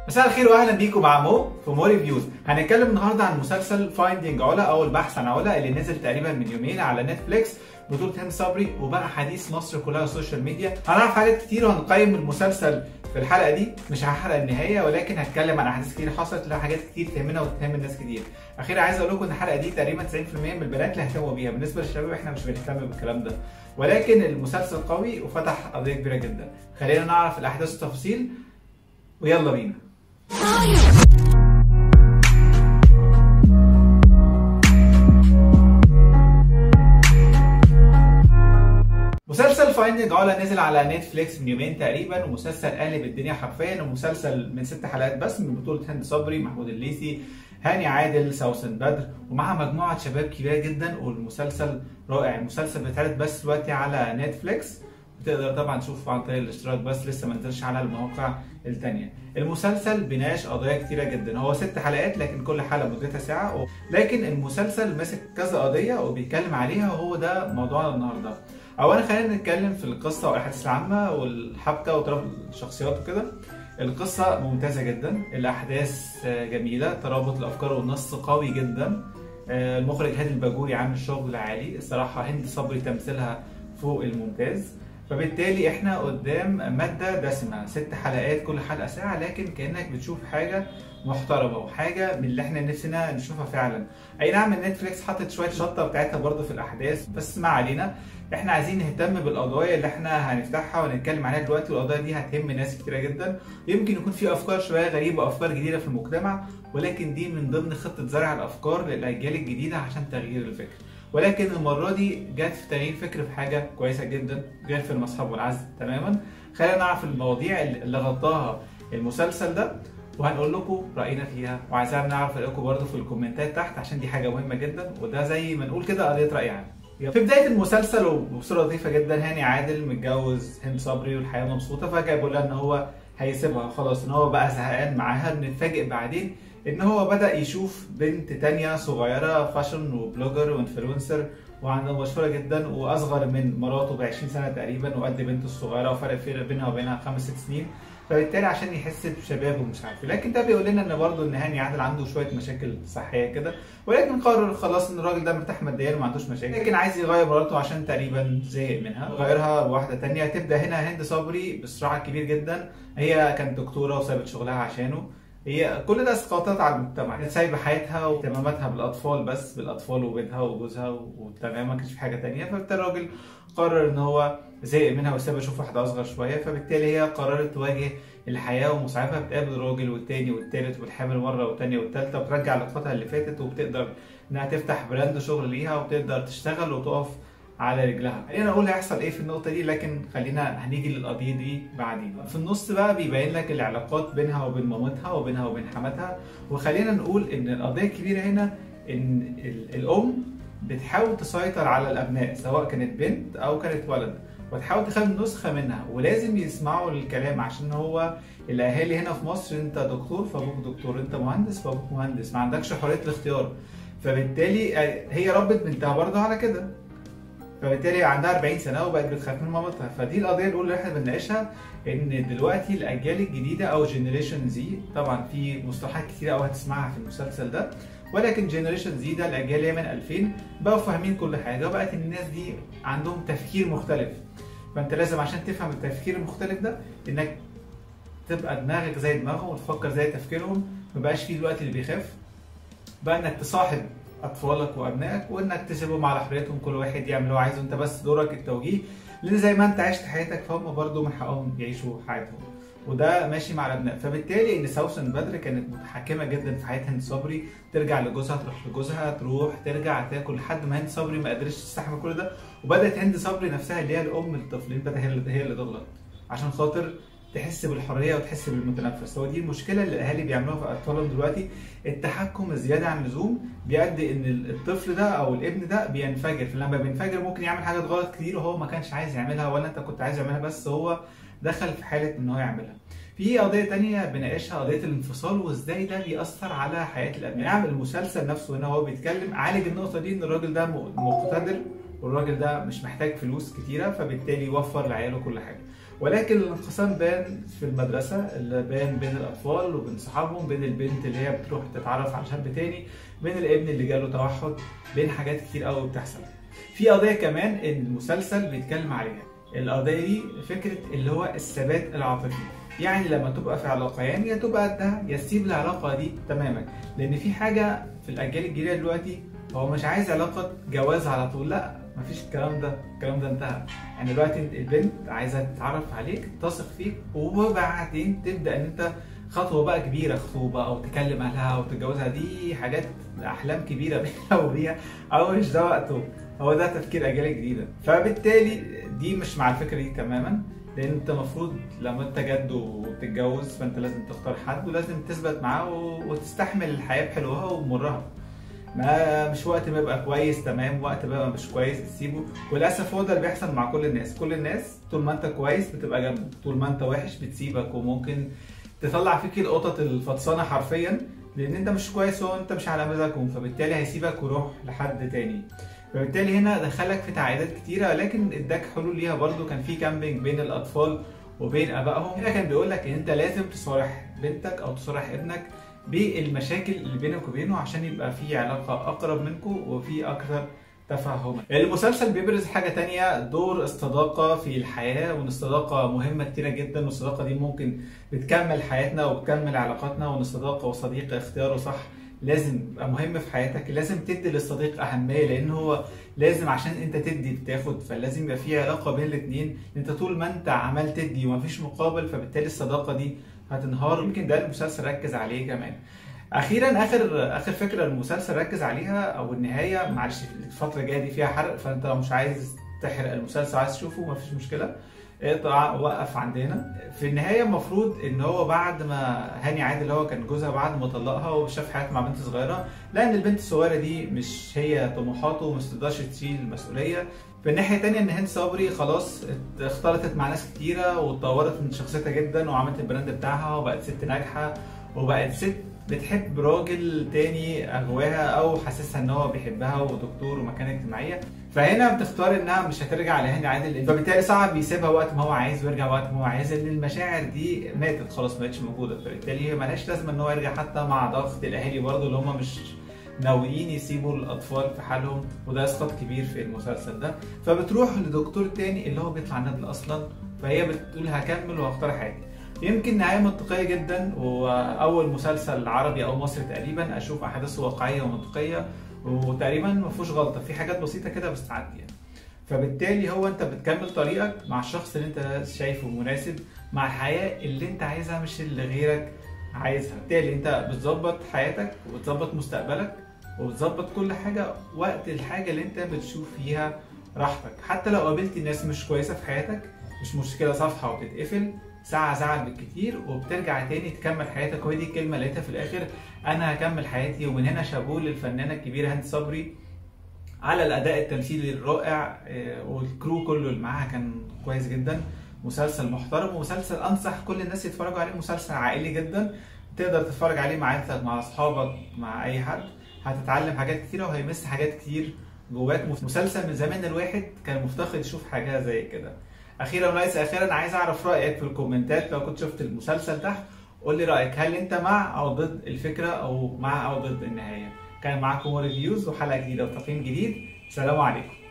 مساء الخير واهلا بيكم مع مو في مو ريفيوز هنتكلم النهارده عن مسلسل فايندينج علا او البحث عن علا اللي نزل تقريبا من يومين على نتفليكس بطولة هند صبري وبقى حديث مصر كلها السوشيال ميديا هنعرف حاجات كتير وهنقيم المسلسل في الحلقه دي مش هحرق النهايه ولكن هتكلم عن احداث كتير حصلت لها حاجات كتير تهمنا وتهم الناس كتير اخيرا عايز اقول لكم ان الحلقه دي تقريبا 90% من البنات اللي هيهتموا بيها بالنسبه للشباب احنا مش بنهتم بالكلام ده ولكن المسلسل قوي وفتح قضيه كبيره جدا خلينا نعرف الاحداث والتفاصيل ويلا بينا مسلسل فايندينج علا نزل على نتفليكس من يومين تقريبا ومسلسل قالب الدنيا حرفيا ومسلسل من ست حلقات بس من بطولة هند صبري محمود الليثي هاني عادل سوسن بدر ومع مجموعة شباب كبيرة جدا والمسلسل رائع المسلسل بيتعرض بس دلوقتي على نتفليكس تقدر طبعا تشوفه عن طريق الاشتراك بس لسه ما نزلش على المواقع التانية المسلسل بيناقش قضايا كتيرة جدا هو ست حلقات لكن كل حلقة مدتها ساعة لكن المسلسل ماسك كذا قضية وبيتكلم عليها وهو ده موضوعنا النهاردة اولا خلينا نتكلم في القصة والاحداث العامة والحبكة وترابط الشخصيات وكده القصة ممتازة جدا الأحداث جميلة ترابط الأفكار والنص قوي جدا المخرج هادي الباجوري عامل شغل عالي الصراحة هند صبري تمثيلها فوق الممتاز فبالتالي احنا قدام مادة دسمة ست حلقات كل حلقة ساعة لكن كأنك بتشوف حاجة محترمة وحاجة من اللي احنا نفسنا نشوفها فعلا اي نعم نتفليكس حطت شوية شطة بتاعتها برضه في الأحداث بس ما علينا احنا عايزين نهتم بالقضايا اللي احنا هنفتحها ونتكلم عليها دلوقتي والقضايا دي هتهم ناس كتيرة جدا يمكن يكون في افكار شوية غريبة وافكار جديدة في المجتمع ولكن دي من ضمن خطة زرع الافكار للاجيال الجديدة عشان تغيير الفكر ولكن المرة دي جت في تغيير فكر في حاجة كويسة جدا غير فيلم أصحاب والعز تماما خلينا نعرف المواضيع اللي غطاها المسلسل ده وهنقول لكم رأينا فيها وعايزين نعرف رأيكم برضه في الكومنتات تحت عشان دي حاجة مهمة جدا وده زي ما نقول كده قضية رأي عام في بداية المسلسل وبصورة لطيفة جدا هاني عادل متجوز هند صبري والحياة مبسوطة فجأة بيقول لها إن هو هيسيبها خلاص إن هو بقى زهقان معاها بنتفاجئ بعدين ان هو بدا يشوف بنت تانية صغيره فاشن وبلوجر وانفلونسر وعندها مشهوره جدا واصغر من مراته ب 20 سنه تقريبا وقد بنته الصغيره وفرق بينها وبينها خمس ست سنين فبالتالي عشان يحس بشبابه ومش عارف لكن ده بيقول لنا ان برضه ان هاني عادل عنده شويه مشاكل صحيه كده ولكن قرر خلاص ان الراجل ده مرتاح ماديا وما عندوش مشاكل لكن عايز يغير مراته عشان تقريبا زهق منها غيرها بواحده تانية تبدا هنا هند صبري بصراع كبير جدا هي كانت دكتوره وسابت شغلها عشانه هي كل ده اسقاطات على المجتمع هي سايبه حياتها واهتماماتها بالاطفال بس بالاطفال وبيتها وجوزها وتمام ما كانش في حاجه تانية فبالتالي الراجل قرر ان هو زهق منها وسابها يشوف واحده اصغر شويه فبالتالي هي قررت تواجه الحياه ومصاعبها بتقابل الراجل والتاني والتالت وبتحامل مره والتانيه والتالته وبترجع علاقاتها اللي فاتت وبتقدر انها تفتح براند شغل ليها وبتقدر تشتغل وتقف على رجلها خلينا اقول هيحصل ايه في النقطه دي لكن خلينا هنيجي للقضيه دي بعدين في النص بقى بيبين لك العلاقات بينها وبين مامتها وبينها وبين حماتها وخلينا نقول ان القضيه الكبيره هنا ان الام بتحاول تسيطر على الابناء سواء كانت بنت او كانت ولد وتحاول تخلي نسخه منها ولازم يسمعوا الكلام عشان هو الاهالي هنا في مصر انت دكتور فابوك دكتور انت مهندس فابوك مهندس ما عندكش حريه الاختيار فبالتالي هي ربت بنتها برضه على كده فبالتالي عندها 40 سنه وبقت بتخاف من مامتها فدي القضيه الاولى اللي احنا بنناقشها ان دلوقتي الاجيال الجديده او جنريشن زي طبعا في مصطلحات كتيره قوي هتسمعها في المسلسل ده ولكن جنريشن زي ده الاجيال اللي من 2000 بقوا فاهمين كل حاجه وبقت الناس دي عندهم تفكير مختلف فانت لازم عشان تفهم التفكير المختلف ده انك تبقى دماغك زي دماغهم وتفكر زي تفكيرهم مبقاش فيه الوقت اللي بيخاف بقى انك تصاحب اطفالك وابنائك وانك تسيبهم على حريتهم كل واحد يعمل اللي هو عايزه انت بس دورك التوجيه لان زي ما انت عشت حياتك فهم برضه من حقهم يعيشوا حياتهم وده ماشي مع الابناء فبالتالي ان سوسن بدر كانت متحكمه جدا في حياه هند صبري ترجع لجوزها تروح لجوزها تروح ترجع تاكل لحد ما هند صبري ما قدرتش تستحمل كل ده وبدات هند صبري نفسها اللي هي الام الطفلين بدات هي اللي هي اللي تغلط عشان خاطر تحس بالحريه وتحس بالمتنفس هو دي المشكله اللي الاهالي بيعملوها في اطفالهم دلوقتي التحكم الزياده عن اللزوم بيؤدي ان الطفل ده او الابن ده بينفجر فلما بينفجر ممكن يعمل حاجات غلط كتير وهو ما كانش عايز يعملها ولا انت كنت عايز يعملها بس هو دخل في حاله ان هو يعملها في قضيه تانية بناقشها قضيه الانفصال وازاي ده بيأثر على حياه الابناء نعم المسلسل نفسه هنا هو بيتكلم عالج النقطه دي ان الراجل ده مقتدر والراجل ده مش محتاج فلوس كتيره فبالتالي يوفر لعياله كل حاجه ولكن الانقسام بان في المدرسه اللي بان بين الاطفال وبين صحابهم بين البنت اللي هي بتروح تتعرف على شاب تاني بين الابن اللي جاله توحد بين حاجات كتير قوي بتحصل في قضيه كمان ان المسلسل بيتكلم عليها القضيه دي فكره اللي هو الثبات العاطفي يعني لما تبقى في علاقه يعني يا تبقى قدها يا تسيب العلاقه دي تماما لان في حاجه في الاجيال الجديده دلوقتي هو مش عايز علاقه جواز على طول لا مفيش الكلام ده الكلام ده انتهى يعني دلوقتي البنت عايزه تتعرف عليك تثق فيك وبعدين تبدا ان انت خطوه بقى كبيره خطوبه او تكلم اهلها او تتجوزها دي حاجات احلام كبيره بينها وبيها او مش ده وقته هو ده تفكير اجيال جديده فبالتالي دي مش مع الفكره دي تماما لان انت المفروض لما انت جد وتتجوز فانت لازم تختار حد ولازم تثبت معاه وتستحمل الحياه بحلوها ومرها ما مش وقت ما يبقى كويس تمام وقت بقى مش كويس تسيبه وللاسف هو ده اللي بيحصل مع كل الناس كل الناس طول ما انت كويس بتبقى جنبه طول ما انت وحش بتسيبك وممكن تطلع فيك القطط الفطسانه حرفيا لان انت مش كويس هو انت مش على مزاجهم فبالتالي هيسيبك ويروح لحد تاني فبالتالي هنا دخلك في تعقيدات كتيره لكن اداك حلول ليها برضو كان في كامبينج بين الاطفال وبين ابائهم هنا كان بيقول لك ان انت لازم تصارح بنتك او تصارح ابنك بالمشاكل اللي بينك وبينه عشان يبقى في علاقه اقرب منكم وفي اكثر تفهما المسلسل بيبرز حاجه تانية دور الصداقه في الحياه وان الصداقه مهمه كتيره جدا والصداقه دي ممكن بتكمل حياتنا وبتكمل علاقاتنا وان الصداقه والصديق اختياره صح لازم يبقى مهم في حياتك لازم تدي للصديق اهميه لان هو لازم عشان انت تدي بتاخد فلازم يبقى في علاقه بين الاثنين انت طول ما انت عمال تدي ومفيش مقابل فبالتالي الصداقه دي هتنهار يمكن ده المسلسل ركز عليه كمان اخيرا اخر اخر فكره المسلسل ركز عليها او النهايه معلش الفتره الجايه دي فيها حرق فانت لو مش عايز تحرق المسلسل عايز تشوفه مفيش مشكله اقطع وقف عندنا في النهايه المفروض ان هو بعد ما هاني عادل اللي هو كان جوزها بعد ما طلقها وشاف حياته مع بنت صغيره لان البنت الصغيره دي مش هي طموحاته ومش تقدرش تشيل المسؤوليه في الناحيه الثانيه ان هند صبري خلاص اختلطت مع ناس كتيره واتطورت من شخصيتها جدا وعملت البراند بتاعها وبقت ست ناجحه وبقت ست بتحب راجل تاني اغواها او حاسسها ان هو بيحبها ودكتور ومكانه اجتماعيه فهنا بتختار انها مش هترجع لهاني عادل فبالتالي صعب يسيبها وقت ما هو عايز ويرجع وقت ما هو عايز لان المشاعر دي ماتت خلاص ما بقتش موجوده فبالتالي ملهاش لازمه ان هو يرجع حتى مع ضغط الاهالي برضه اللي هم مش ناويين يسيبوا الاطفال في حالهم وده اسقاط كبير في المسلسل ده فبتروح لدكتور تاني اللي هو بيطلع نادل اصلا فهي بتقول هكمل وهختار حياتي يمكن نهايه منطقيه جدا واول مسلسل عربي او مصري تقريبا اشوف احداثه واقعيه ومنطقيه وتقريبا ما فيهوش غلطه في حاجات بسيطه كده بس تعدي يعني. فبالتالي هو انت بتكمل طريقك مع الشخص اللي انت شايفه مناسب مع الحياه اللي انت عايزها مش اللي غيرك عايزها بالتالي انت بتظبط حياتك وبتظبط مستقبلك وبتظبط كل حاجه وقت الحاجه اللي انت بتشوف فيها راحتك حتى لو قابلت ناس مش كويسه في حياتك مش مشكله صفحه وتتقفل ساعة ساعة بالكتير وبترجع تاني تكمل حياتك وهي دي الكلمة اللي لقيتها في الآخر أنا هكمل حياتي ومن هنا شابوه للفنانة الكبيرة هند صبري على الأداء التمثيلي الرائع والكرو كله اللي معاها كان كويس جدا مسلسل محترم ومسلسل أنصح كل الناس يتفرجوا عليه مسلسل عائلي جدا تقدر تتفرج عليه مع عيلتك مع أصحابك مع أي حد هتتعلم حاجات كتيرة وهيمس حاجات كتير جواك مسلسل من زمان الواحد كان مفتقد يشوف حاجة زي كده اخيرا وليس اخيرا عايز اعرف رايك في الكومنتات لو كنت شفت المسلسل تحت قول لي رايك هل انت مع او ضد الفكره او مع او ضد النهايه كان معاكم ريفيوز وحلقه جديده وتقييم جديد سلام عليكم